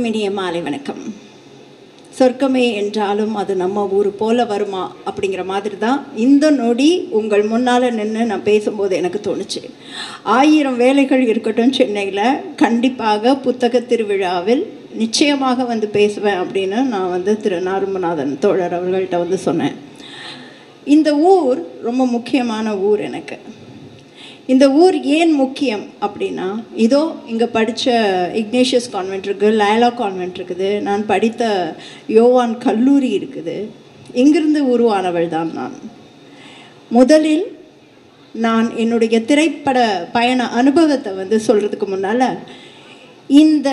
அனைவருக்கும் இனிய மாலை வணக்கம் சொர்க்கமே என்றாலும் அது நம்ம ஊர் போல வருமா அப்படிங்கிற மாதிரி தான் இந்த நொடி உங்கள் முன்னால் நின்று நான் பேசும்போது எனக்கு தோணுச்சு ஆயிரம் வேலைகள் இருக்கட்டும் சென்னையில் கண்டிப்பாக புத்தக திருவிழாவில் நிச்சயமாக வந்து பேசுவேன் அப்படின்னு நான் வந்து திரு நாருமநாதன் தோழர் அவர்கள்ட்ட வந்து சொன்னேன் இந்த ஊர் ரொம்ப முக்கியமான ஊர் எனக்கு இந்த ஊர் ஏன் முக்கியம் அப்படின்னா இதோ இங்கே படித்த இக்னேஷியஸ் கான்வென்ட் இருக்குது லைலா கான்வென்ட் இருக்குது நான் படித்த யோவான் கல்லூரி இருக்குது இங்கிருந்து உருவானவள் தான் நான் முதலில் நான் என்னுடைய திரைப்பட பயண அனுபவத்தை வந்து சொல்கிறதுக்கு முன்னால் இந்த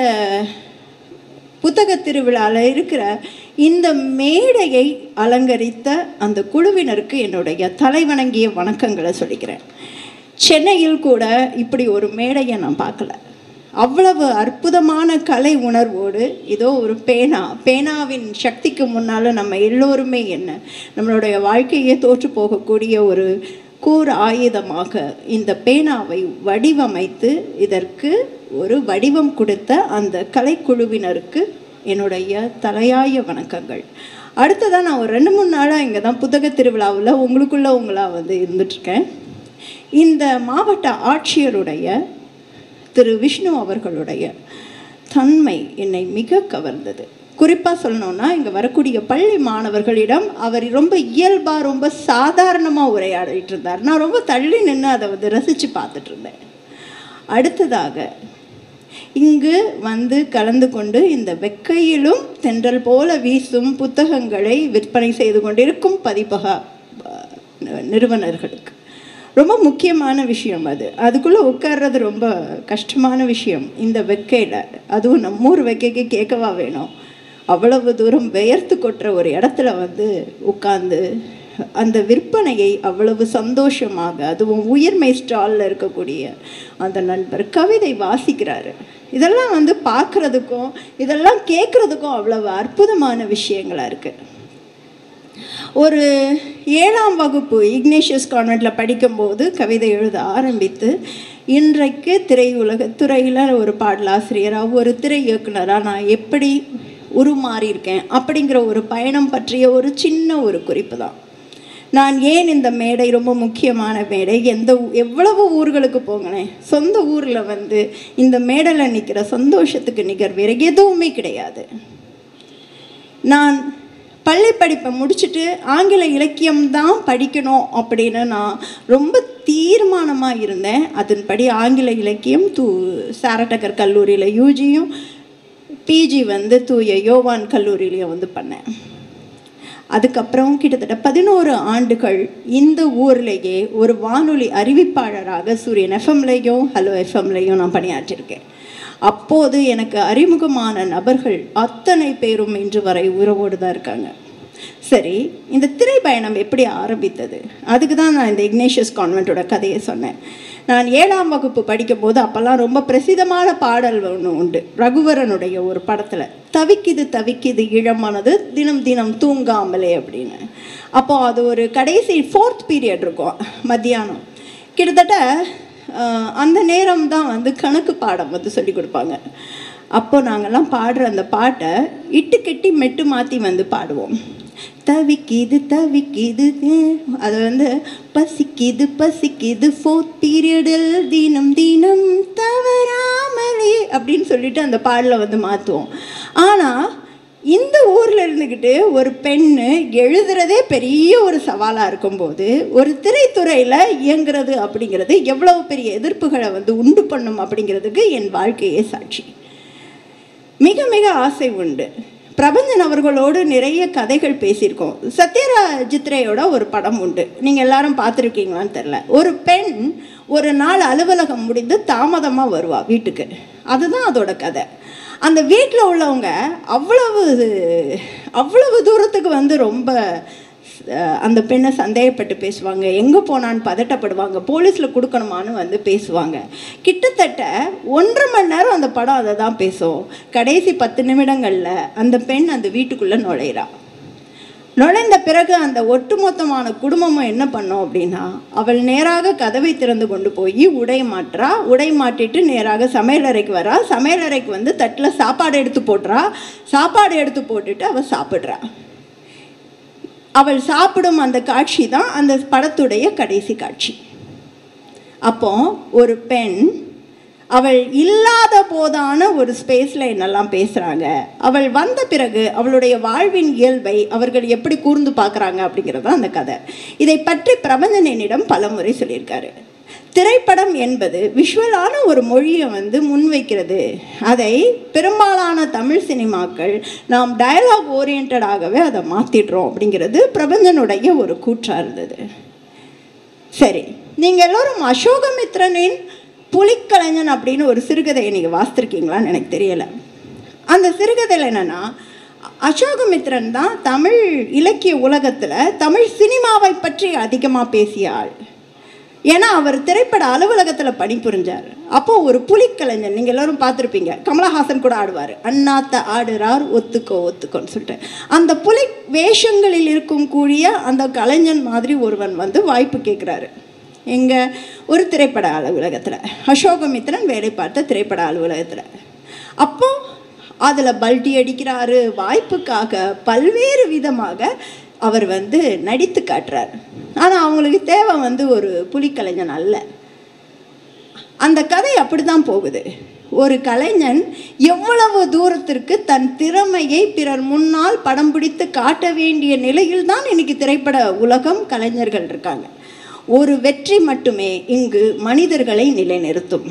புத்தக திருவிழாவில் இருக்கிற இந்த மேடையை அலங்கரித்த அந்த குழுவினருக்கு என்னுடைய தலைவணங்கிய வணக்கங்களை சொல்லிக்கிறேன் சென்னையில் கூட இப்படி ஒரு மேடையை நான் பார்க்கல அவ்வளவு அற்புதமான கலை உணர்வோடு இதோ ஒரு பேனா பேனாவின் சக்திக்கு முன்னால் நம்ம எல்லோருமே என்ன நம்மளுடைய வாழ்க்கையே தோற்று போகக்கூடிய ஒரு கூர் ஆயுதமாக இந்த பேனாவை வடிவமைத்து இதற்கு ஒரு வடிவம் கொடுத்த அந்த கலைக்குழுவினருக்கு என்னுடைய தலையாய வணக்கங்கள் அடுத்ததான் நான் ஒரு ரெண்டு மூணு நாளாக இங்கே தான் புத்தக திருவிழாவில் உங்களுக்குள்ள உங்களா வந்து இருந்துட்டுருக்கேன் இந்த மாவட்ட ஆட்சியருடைய திரு விஷ்ணு அவர்களுடைய தன்மை என்னை மிக கவர்ந்தது குறிப்பாக சொல்லணும்னா இங்கே வரக்கூடிய பள்ளி மாணவர்களிடம் அவர் ரொம்ப இயல்பாக ரொம்ப சாதாரணமாக உரையாடிட்டு இருந்தார் நான் ரொம்ப தள்ளி நின்று அதை வந்து ரசித்து பார்த்துட்டு இருந்தேன் அடுத்ததாக இங்கு வந்து கலந்து கொண்டு இந்த வெக்கையிலும் தென்றல் போல வீசும் புத்தகங்களை விற்பனை செய்து கொண்டிருக்கும் பதிப்பக நிறுவனர்களுக்கு ரொம்ப முக்கியமான விஷயம் அது அதுக்குள்ளே உட்கார்றது ரொம்ப கஷ்டமான விஷயம் இந்த வெக்கையில் அதுவும் நம்ம ஊர் வெக்கைக்கு கேட்கவா வேணும் அவ்வளவு தூரம் பெயர்த்து கொட்டுற ஒரு இடத்துல வந்து உட்காந்து அந்த விற்பனையை அவ்வளவு சந்தோஷமாக அதுவும் உயர்மை ஸ்டாலில் இருக்கக்கூடிய அந்த நண்பர் கவிதை வாசிக்கிறாரு இதெல்லாம் வந்து பார்க்குறதுக்கும் இதெல்லாம் கேட்குறதுக்கும் அவ்வளவு அற்புதமான விஷயங்களாக இருக்குது ஒரு ஏழாம் வகுப்பு இக்னேஷியஸ் கான்வெண்ட்டில் படிக்கும்போது கவிதை எழுத ஆரம்பித்து இன்றைக்கு திரையுலக துறையில் ஒரு பாடலாசிரியராக ஒரு திரை இயக்குனராக நான் எப்படி உருமாறியிருக்கேன் அப்படிங்கிற ஒரு பயணம் பற்றிய ஒரு சின்ன ஒரு குறிப்பு தான் நான் ஏன் இந்த மேடை ரொம்ப முக்கியமான மேடை எந்த எவ்வளவு ஊர்களுக்கு போங்கினேன் சொந்த ஊரில் வந்து இந்த மேடையில் நிற்கிற சந்தோஷத்துக்கு நிகர் வேறு எதுவுமே கிடையாது நான் பள்ளி படிப்பை முடிச்சுட்டு ஆங்கில இலக்கியம் தான் படிக்கணும் அப்படின்னு நான் ரொம்ப தீர்மானமாக இருந்தேன் அதன்படி ஆங்கில இலக்கியம் தூ சாரட்டக்கர் கல்லூரியில் யூஜியும் பிஜி வந்து தூய யோவான் கல்லூரியிலையும் வந்து பண்ணேன் அதுக்கப்புறம் கிட்டத்தட்ட பதினோரு ஆண்டுகள் இந்த ஊர்லேயே ஒரு வானொலி அறிவிப்பாளராக சூரியன் எஃப்எம்லேயும் ஹலோ எஃப்எம்லேயும் நான் பணியாற்றிருக்கேன் அப்போது எனக்கு அறிமுகமான நபர்கள் அத்தனை பேரும் இன்று வரை உறவோடு தான் இருக்காங்க சரி இந்த திரை பயணம் எப்படி ஆரம்பித்தது அதுக்கு தான் நான் இந்த இக்னேஷியஸ் கான்வெண்ட்டோட கதையை சொன்னேன் நான் ஏழாம் வகுப்பு படிக்கும்போது அப்போல்லாம் ரொம்ப பிரசித்தமான பாடல் ஒன்று உண்டு ரகுவரனுடைய ஒரு படத்தில் தவிக்குது தவிக்குது இளமானது தினம் தினம் தூங்காமலே அப்படின்னு அப்போது அது ஒரு கடைசி ஃபோர்த் பீரியட் இருக்கும் மத்தியானம் கிட்டத்தட்ட அந்த நேரம் தான் வந்து கணக்கு பாடம் வந்து சொல்லி கொடுப்பாங்க அப்போ நாங்கள்லாம் பாடுற அந்த பாட்டை இட்டு கெட்டி மெட்டு மாற்றி வந்து பாடுவோம் தவிக்குது தவிக்குது அது வந்து பசிக்குது பசிக்குது ஃபோர்த் பீரியடில் தினம் தினம் தவறாமலே அப்படின்னு சொல்லிட்டு அந்த பாடலை வந்து மாற்றுவோம் ஆனால் இந்த ஊரில் இருந்துக்கிட்டு ஒரு பெண்ணு எழுதுறதே பெரிய ஒரு சவாலாக இருக்கும்போது ஒரு திரைத்துறையில் இயங்குறது அப்படிங்கிறது எவ்வளவு பெரிய எதிர்ப்புகளை வந்து உண்டு பண்ணும் அப்படிங்கிறதுக்கு என் வாழ்க்கையே சாட்சி மிக மிக ஆசை உண்டு பிரபஞ்சன் அவர்களோடு நிறைய கதைகள் பேசியிருக்கோம் சத்யராஜித்ரேயோட ஒரு படம் உண்டு நீங்கள் எல்லாரும் பார்த்துருக்கீங்களான்னு தெரில ஒரு பெண் ஒரு நாள் அலுவலகம் முடிந்து தாமதமாக வருவா வீட்டுக்கு அதுதான் அதோட கதை அந்த வீட்டில் உள்ளவங்க அவ்வளவு அவ்வளவு தூரத்துக்கு வந்து ரொம்ப அந்த பெண்ணை சந்தேகப்பட்டு பேசுவாங்க எங்கே போனான்னு பதட்டப்படுவாங்க போலீஸில் கொடுக்கணுமான்னு வந்து பேசுவாங்க கிட்டத்தட்ட ஒன்றரை மணி நேரம் அந்த படம் அதை தான் பேசும் கடைசி பத்து நிமிடங்களில் அந்த பெண் அந்த வீட்டுக்குள்ளே நுழையிறா நுழைந்த பிறகு அந்த ஒட்டுமொத்தமான குடும்பமும் என்ன பண்ணோம் அப்படின்னா அவள் நேராக கதவை திறந்து கொண்டு போய் உடை மாற்றா உடை மாட்டிட்டு நேராக சமையலறைக்கு வரா சமையலறைக்கு வந்து தட்டில் சாப்பாடு எடுத்து போட்டுறா சாப்பாடு எடுத்து போட்டுட்டு அவள் சாப்பிட்றா அவள் சாப்பிடும் அந்த காட்சி தான் அந்த படத்துடைய கடைசி காட்சி அப்போ ஒரு பெண் அவள் இல்லாத போதான ஒரு ஸ்பேஸில் என்னெல்லாம் பேசுகிறாங்க அவள் வந்த பிறகு அவளுடைய வாழ்வின் இயல்பை அவர்கள் எப்படி கூர்ந்து பார்க்குறாங்க அப்படிங்கிறது தான் அந்த கதை இதை பற்றி பிரபஞ்சன் என்னிடம் பலமுறை சொல்லியிருக்காரு திரைப்படம் என்பது விஷுவலான ஒரு மொழியை வந்து முன்வைக்கிறது அதை பெரும்பாலான தமிழ் சினிமாக்கள் நாம் டயலாக் ஓரியன்டாகவே அதை மாற்றிடுறோம் அப்படிங்கிறது பிரபஞ்சனுடைய ஒரு கூற்றாக இருந்தது சரி நீங்கள் எல்லோரும் அசோகமித்ரனின் புலிக்கலைஞன் அப்படின்னு ஒரு சிறுகதையை நீங்கள் வாசித்திருக்கீங்களான்னு எனக்கு தெரியலை அந்த சிறுகதையில் என்னென்னா அசோகமித்ரன் தான் தமிழ் இலக்கிய உலகத்தில் தமிழ் சினிமாவை பற்றி அதிகமாக பேசிய ஆள் ஏன்னா அவர் திரைப்பட அலுவலகத்தில் பணிபுரிஞ்சார் அப்போ ஒரு புலிக்கலைஞன் நீங்கள் எல்லோரும் பார்த்துருப்பீங்க கமலஹாசன் கூட ஆடுவார் அண்ணாத்த ஆடுறார் ஒத்துக்கோ ஒத்துக்கோன்னு சொல்லிட்டு அந்த புலி வேஷங்களில் இருக்கும் கூடிய அந்த கலைஞன் மாதிரி ஒருவன் வந்து வாய்ப்பு கேட்குறாரு எங்கள் ஒரு திரைப்பட அலுவலகத்தில் அசோகமித்ரன் வேலை பார்த்த திரைப்பட அலுவலகத்தில் அப்போ அதில் பல்டி அடிக்கிறாரு வாய்ப்புக்காக பல்வேறு விதமாக அவர் வந்து நடித்து காட்டுறார் ஆனால் அவங்களுக்கு தேவை வந்து ஒரு புலிக்கலைஞன் அல்ல அந்த கதை அப்படி தான் போகுது ஒரு கலைஞன் எவ்வளவு தூரத்திற்கு தன் திறமையை பிறர் முன்னால் படம் பிடித்து காட்ட வேண்டிய நிலையில் தான் இன்னைக்கு திரைப்பட உலகம் கலைஞர்கள் இருக்காங்க ஒரு வெற்றி மட்டுமே இங்கு மனிதர்களை நிலைநிறுத்தும்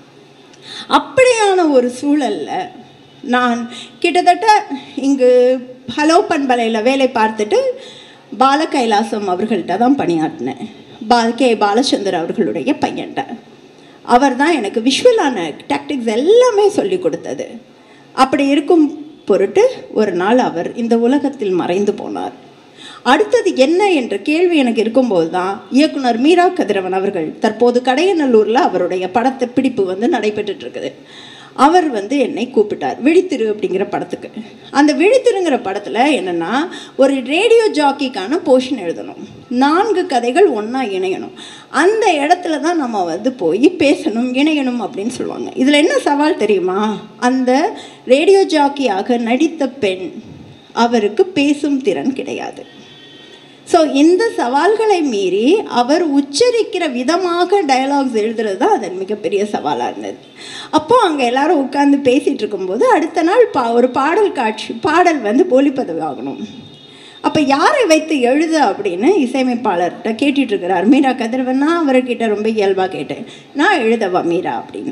அப்படியான ஒரு சூழல்ல நான் கிட்டத்தட்ட இங்கு ஹலோ பண்பலையில் வேலை பார்த்துட்டு பால கைலாசம் அவர்கள்ட்ட தான் பணியாற்றினேன் பா கே பாலச்சந்தர் அவர்களுடைய பையன்ட்ட அவர் தான் எனக்கு விஷுவலான டாக்டிக்ஸ் எல்லாமே சொல்லி கொடுத்தது அப்படி இருக்கும் பொருட்டு ஒரு நாள் அவர் இந்த உலகத்தில் மறைந்து போனார் அடுத்தது என்ன என்ற கேள்வி எனக்கு இருக்கும்போது தான் இயக்குனர் மீரா கதிரவன் அவர்கள் தற்போது கடையநல்லூரில் அவருடைய படத்தை பிடிப்பு வந்து நடைபெற்றுட்டு இருக்குது அவர் வந்து என்னை கூப்பிட்டார் விழித்திரு அப்படிங்கிற படத்துக்கு அந்த விழித்திருங்கிற படத்தில் என்னென்னா ஒரு ரேடியோ ஜாக்கிக்கான போர்ஷன் எழுதணும் நான்கு கதைகள் ஒன்றா இணையணும் அந்த இடத்துல தான் நம்ம வந்து போய் பேசணும் இணையணும் அப்படின்னு சொல்லுவாங்க இதில் என்ன சவால் தெரியுமா அந்த ரேடியோ ஜாக்கியாக நடித்த பெண் அவருக்கு பேசும் திறன் கிடையாது ஸோ இந்த சவால்களை மீறி அவர் உச்சரிக்கிற விதமாக டயலாக்ஸ் எழுதுறது தான் அதன் மிகப்பெரிய சவாலாக இருந்தது அப்போது அங்கே எல்லாரும் உட்காந்து பேசிகிட்டு இருக்கும்போது அடுத்த நாள் பா ஒரு பாடல் காட்சி பாடல் வந்து ஒளிப்பதிவு ஆகணும் அப்போ யாரை வைத்து எழுத அப்படின்னு இசையமைப்பாளர்கிட்ட கேட்டுட்டு இருக்கிறார் மீரா கதிரவன்னா அவர்கிட்ட ரொம்ப இயல்பாக கேட்டேன் நான் எழுதவா மீரா அப்படின்னு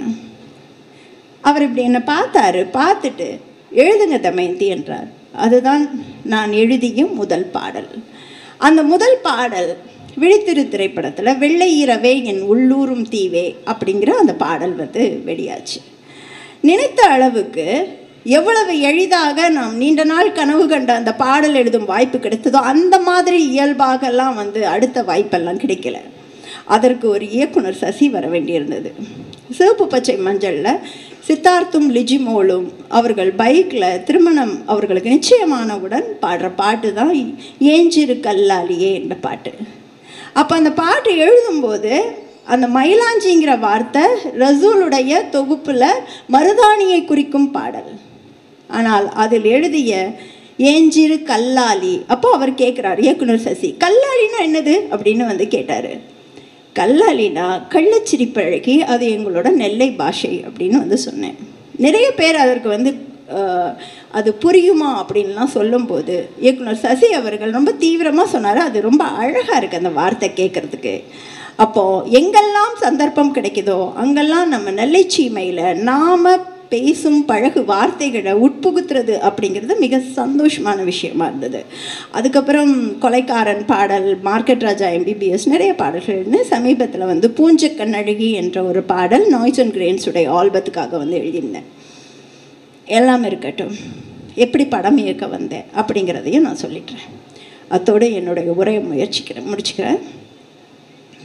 அவர் இப்படி என்னை பார்த்தாரு பார்த்துட்டு எழுதுங்க தமயந்தி என்றார் அதுதான் நான் எழுதிய முதல் பாடல் அந்த முதல் பாடல் விழித்திரு திரைப்படத்தில் வெள்ளை இரவே என் உள்ளூரும் தீவே அப்படிங்கிற அந்த பாடல் வந்து வெளியாச்சு நினைத்த அளவுக்கு எவ்வளவு எளிதாக நாம் நீண்ட நாள் கனவு கண்ட அந்த பாடல் எழுதும் வாய்ப்பு கிடைத்ததோ அந்த மாதிரி இயல்பாகலாம் வந்து அடுத்த வாய்ப்பெல்லாம் கிடைக்கல அதற்கு ஒரு இயக்குனர் சசி வர வேண்டியிருந்தது சிவப்பு பச்சை மஞ்சளில் சித்தார்த்தும் லிஜிமோலும் அவர்கள் பைக்கில் திருமணம் அவர்களுக்கு நிச்சயமானவுடன் பாடுற பாட்டு தான் ஏஞ்சிரு கல்லாலியே என்ற பாட்டு அப்போ அந்த பாட்டு எழுதும்போது அந்த மயிலாஞ்சிங்கிற வார்த்தை ரசூலுடைய தொகுப்பில் மருதாணியை குறிக்கும் பாடல் ஆனால் அதில் எழுதிய ஏஞ்சிரு கல்லாலி அப்போ அவர் கேட்குறார் இயக்குனர் சசி கல்லாலின்னா என்னது அப்படின்னு வந்து கேட்டார் கல்லாலினா கள்ளச்சிரிப்பழகி அது எங்களோட நெல்லை பாஷை அப்படின்னு வந்து சொன்னேன் நிறைய பேர் அதற்கு வந்து அது புரியுமா அப்படின்லாம் சொல்லும்போது இயக்குனர் சசி அவர்கள் ரொம்ப தீவிரமாக சொன்னார் அது ரொம்ப அழகாக இருக்குது அந்த வார்த்தை கேட்குறதுக்கு அப்போது எங்கெல்லாம் சந்தர்ப்பம் கிடைக்குதோ அங்கெல்லாம் நம்ம நெல்லைச்சீமையில் நாம் பேசும் பழகு வார்த்தைகளை உட்புகுத்துறது அப்படிங்கிறது மிக சந்தோஷமான விஷயமா இருந்தது அதுக்கப்புறம் கொலைக்காரன் பாடல் மார்க்கெட் ராஜா எம்பிபிஎஸ் நிறைய பாடல்கள்னு சமீபத்தில் வந்து பூஞ்ச கண்ணழகி என்ற ஒரு பாடல் நாய்ஸ் அண்ட் கிரெயின்ஸுடைய ஆல்பத்துக்காக வந்து எழுதியிருந்தேன் எல்லாம் இருக்கட்டும் எப்படி படம் இயக்க வந்தேன் அப்படிங்கிறதையும் நான் சொல்லிடுறேன் அத்தோடு என்னுடைய உரையை முயற்சிக்கிறேன் முடிச்சுக்கிறேன்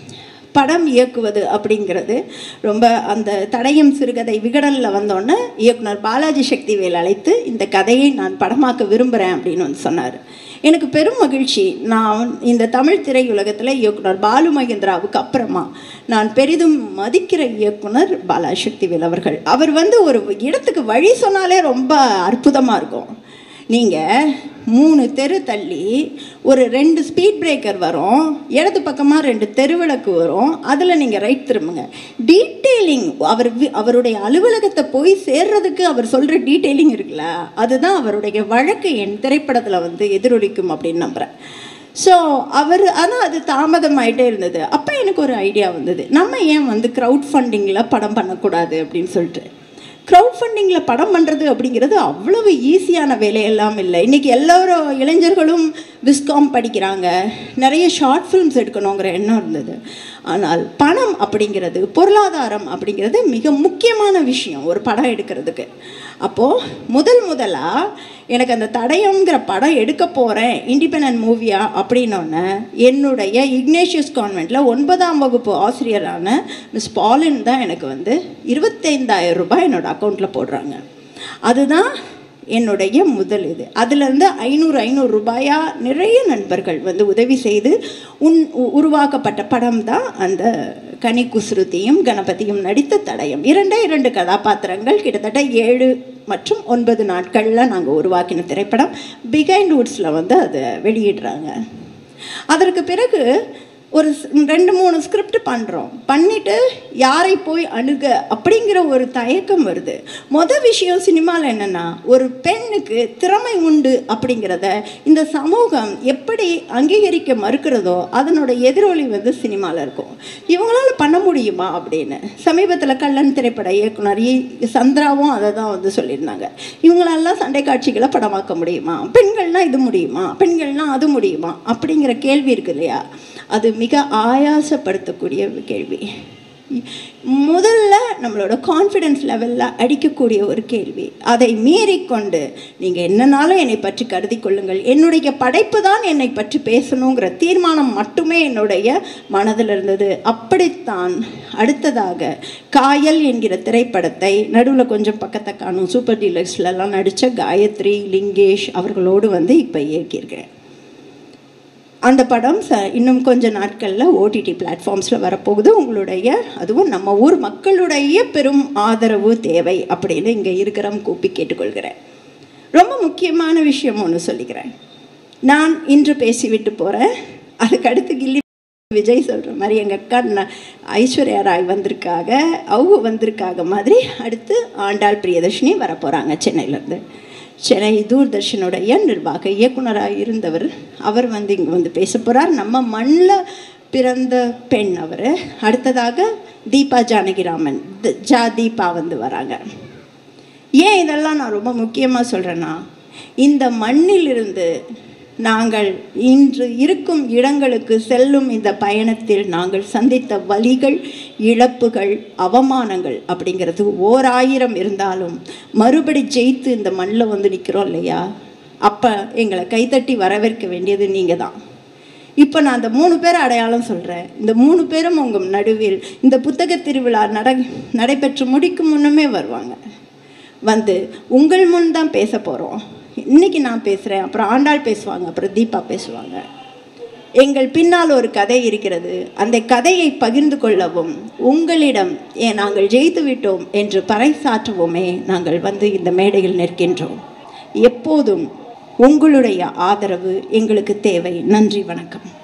படம் இயக்குவது அப்படிங்கிறது ரொம்ப அந்த தடயம் சிறுகதை விகடனில் வந்தோடனே இயக்குனர் பாலாஜி சக்திவேல் அழைத்து இந்த கதையை நான் படமாக்க விரும்புகிறேன் அப்படின்னு வந்து சொன்னார் எனக்கு பெரும் மகிழ்ச்சி நான் இந்த தமிழ் திரையுலகத்தில் இயக்குனர் பாலு மகேந்திராவுக்கு அப்புறமா நான் பெரிதும் மதிக்கிற இயக்குனர் பாலாசக்திவேல் அவர்கள் அவர் வந்து ஒரு இடத்துக்கு வழி சொன்னாலே ரொம்ப அற்புதமாக இருக்கும் நீங்கள் மூணு தெரு தள்ளி ஒரு ரெண்டு ஸ்பீட் பிரேக்கர் வரும் இடது பக்கமாக ரெண்டு தெருவிளக்கு வரும் அதில் நீங்கள் ரைட் திரும்புங்க டீட்டெயிலிங் அவர் வி- அவருடைய அலுவலகத்தை போய் சேர்றதுக்கு அவர் சொல்கிற டீட்டெயிலிங் இருக்குல்ல அதுதான் அவருடைய வழக்கு என் திரைப்படத்தில் வந்து எதிரொலிக்கும் அப்படின்னு நம்புகிறேன் ஸோ அவர் ஆனால் அது தாமதமாயிட்டே இருந்தது அப்போ எனக்கு ஒரு ஐடியா வந்தது நம்ம ஏன் வந்து க்ரௌட் ஃபண்டிங்கில் படம் பண்ணக்கூடாது அப்படின்னு சொல்லிட்டு க்ரௌட் ஃபண்டிங்கில் படம் பண்ணுறது அப்படிங்கிறது அவ்வளவு ஈஸியான வேலையெல்லாம் இல்லை இன்றைக்கி எல்லோரும் இளைஞர்களும் விஸ்காம் படிக்கிறாங்க நிறைய ஷார்ட் ஃபிலிம்ஸ் எடுக்கணுங்கிற எண்ணம் இருந்தது ஆனால் பணம் அப்படிங்கிறது பொருளாதாரம் அப்படிங்கிறது மிக முக்கியமான விஷயம் ஒரு படம் எடுக்கிறதுக்கு அப்போது முதல் முதலாக எனக்கு அந்த தடயங்கிற படம் எடுக்க போகிறேன் இண்டிபெண்ட் மூவியா அப்படின்னோடனே என்னுடைய இக்னேஷியஸ் கான்வெண்ட்டில் ஒன்பதாம் வகுப்பு ஆசிரியரான மிஸ் பாலின் தான் எனக்கு வந்து இருபத்தைந்தாயிரம் ரூபாய் என்னோட அக்கௌண்ட்டில் போடுறாங்க அதுதான் என்னுடைய முதல் இது அதுலேருந்து ஐநூறு ஐநூறு ரூபாயா நிறைய நண்பர்கள் வந்து உதவி செய்து உன் உ- உருவாக்கப்பட்ட படம் தான் அந்த கனி குசுருதியும் கணபதியும் நடித்த தடயம் இரண்டே இரண்டு கதாபாத்திரங்கள் கிட்டத்தட்ட ஏழு மற்றும் ஒன்பது நாட்களில் நாங்கள் உருவாக்கின திரைப்படம் பிகைண்ட் வுட்ஸில் வந்து அதை வெளியிடுறாங்க அதற்கு பிறகு ஒரு ஸ்- ரெண்டு மூணு ஸ்கிரிப்ட் பண்ணுறோம் பண்ணிட்டு யாரை போய் அணுக அப்படிங்கிற ஒரு தயக்கம் வருது மொதல் விஷயம் சினிமாவில் என்னென்னா ஒரு பெண்ணுக்கு திறமை உண்டு அப்படிங்கிறத இந்த சமூகம் எப்படி அங்கீகரிக்க மறுக்கிறதோ அதனோட எதிரொலி வந்து சினிமாவில் இருக்கும் இவங்களால பண்ண முடியுமா அப்படின்னு சமீபத்தில் கள்ளன் திரைப்பட இயக்குனர் இ. சந்திராவும் அதை தான் வந்து சொல்லியிருந்தாங்க இவங்களெல்லாம் சண்டை காட்சிகளை படமாக்க முடியுமா பெண்கள்னா இது முடியுமா பெண்கள்னா அது முடியுமா அப்படிங்கிற கேள்வி இருக்கு இல்லையா அது மிக ஆயாசப்படுத்தக்கூடிய ஒரு கேள்வி முதல்ல நம்மளோட கான்ஃபிடென்ஸ் லெவலில் அடிக்கக்கூடிய ஒரு கேள்வி அதை மீறிக்கொண்டு நீங்கள் என்னனாலும் என்னை பற்றி கருதி கொள்ளுங்கள் என்னுடைய படைப்பு தான் என்னை பற்றி பேசணுங்கிற தீர்மானம் மட்டுமே என்னுடைய மனதில் இருந்தது அப்படித்தான் அடுத்ததாக காயல் என்கிற திரைப்படத்தை நடுவில் கொஞ்சம் பக்கத்தை காணும் சூப்பர் டீலக்ஸ்லலாம் நடித்த காயத்ரி லிங்கேஷ் அவர்களோடு வந்து இப்போ இயக்கியிருக்கிறேன் அந்த படம் ச இன்னும் கொஞ்ச நாட்களில் ஓடிடி பிளாட்ஃபார்ம்ஸில் வரப்போகுது உங்களுடைய அதுவும் நம்ம ஊர் மக்களுடைய பெரும் ஆதரவு தேவை அப்படின்னு இங்கே இருக்கிறோம் கூப்பி கேட்டுக்கொள்கிறேன் ரொம்ப முக்கியமான விஷயம் ஒன்று சொல்லிக்கிறேன் நான் இன்று பேசிவிட்டு போகிறேன் அதுக்கு அடுத்து கில்லி விஜய் சொல்கிற மாதிரி எங்கள் அக்கா ந- ஐஸ்வர்யா ராய் வந்திருக்காங்க அவங்க வந்திருக்காங்க மாதிரி அடுத்து ஆண்டாள் பிரியதர்ஷினி வரப்போகிறாங்க சென்னையிலேருந்து சென்னை தூர்தர்ஷனுடைய நிர்வாக இயக்குனராக இருந்தவர் அவர் வந்து இங்கே வந்து பேச போகிறார் நம்ம மண்ணில் பிறந்த பெண் அவர் அடுத்ததாக தீபா ஜானகிராமன் தி- ஜா தீபா வந்து வராங்க ஏன் இதெல்லாம் நான் ரொம்ப முக்கியமாக சொல்கிறேன்னா இந்த மண்ணிலிருந்து நாங்கள் இன்று இருக்கும் இடங்களுக்கு செல்லும் இந்த பயணத்தில் நாங்கள் சந்தித்த வலிகள் இழப்புகள் அவமானங்கள் அப்படிங்கிறது ஓர் ஆயிரம் இருந்தாலும் மறுபடி ஜெயித்து இந்த மண்ணில் வந்து நிற்கிறோம் இல்லையா அப்போ எங்களை கைத்தட்டி வரவேற்க வேண்டியது நீங்கள் தான் இப்போ நான் அந்த மூணு பேர் அடையாளம் சொல்கிறேன் இந்த மூணு பேரும் உங்கள் நடுவில் இந்த புத்தக திருவிழா நட நடைபெற்று முடிக்கும் முன்னமே வருவாங்க வந்து உங்கள் முன் தான் பேச போகிறோம் இன்னைக்கு நான் பேசுகிறேன் அப்புறம் ஆண்டாள் பேசுவாங்க அப்புறம் தீபா பேசுவாங்க எங்கள் பின்னால் ஒரு கதை இருக்கிறது அந்த கதையை பகிர்ந்து கொள்ளவும் உங்களிடம் ஏன் நாங்கள் ஜெயித்து விட்டோம் என்று பறைசாற்றவுமே நாங்கள் வந்து இந்த மேடையில் நிற்கின்றோம் எப்போதும் உங்களுடைய ஆதரவு எங்களுக்கு தேவை நன்றி வணக்கம்